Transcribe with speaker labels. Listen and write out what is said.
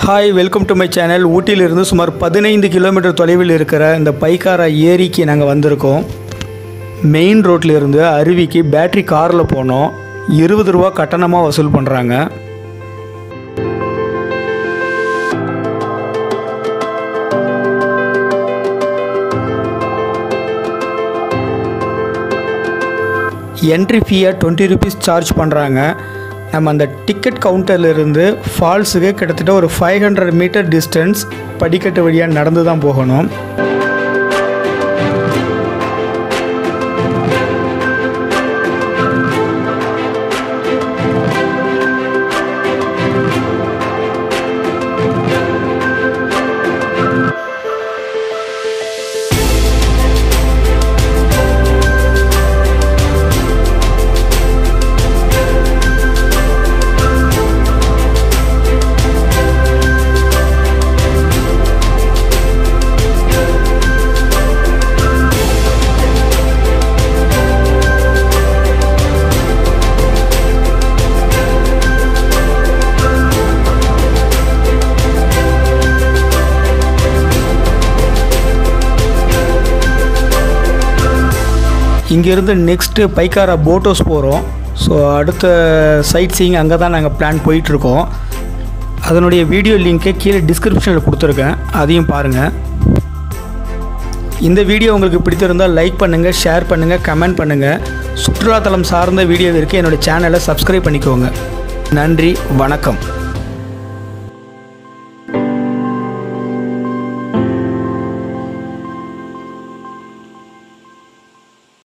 Speaker 1: hi welcome to my channel ஊட்டியிலிருந்து சுமார் பதினைந்து கிலோமீட்டர் தொலைவில் இருக்கிற இந்த பைக்காரா ஏரிக்கு நாங்கள் வந்திருக்கோம் மெயின் ரோட்ல இருந்து அருவிக்கு பேட்டரி காரில் போனோம் இருபது ரூபா கட்டணமாக வசூல் பண்ணுறாங்க என்ட்ரி ஃபீயாக டுவெண்ட்டி ருபீஸ் சார்ஜ் பண்ணுறாங்க நம்ம அந்த டிக்கெட் கவுண்டர்லேருந்து ஃபால்ஸுக்கு கிட்டத்தட்ட ஒரு ஃபைவ் ஹண்ட்ரட் மீட்டர் டிஸ்டன்ஸ் படிக்கட்டு வழியாக நடந்து தான் போகணும் இங்கேருந்து நெக்ஸ்ட்டு பைக்காரா போட்டோஸ் போகிறோம் ஸோ அடுத்த சைட் சீயிங் அங்கே தான் நாங்கள் பிளான் போயிட்டுருக்கோம் அதனுடைய வீடியோ லிங்க்கை கீழே டிஸ்கிரிப்ஷனில் கொடுத்துருக்கேன் அதையும் பாருங்கள் இந்த வீடியோ உங்களுக்கு பிடித்திருந்தால் லைக் பண்ணுங்கள் ஷேர் பண்ணுங்கள் கமெண்ட் பண்ணுங்கள் சுற்றுலாத்தலம் சார்ந்த வீடியோவிற்கு என்னோடய சேனலை சப்ஸ்கிரைப் பண்ணிக்கோங்க நன்றி வணக்கம்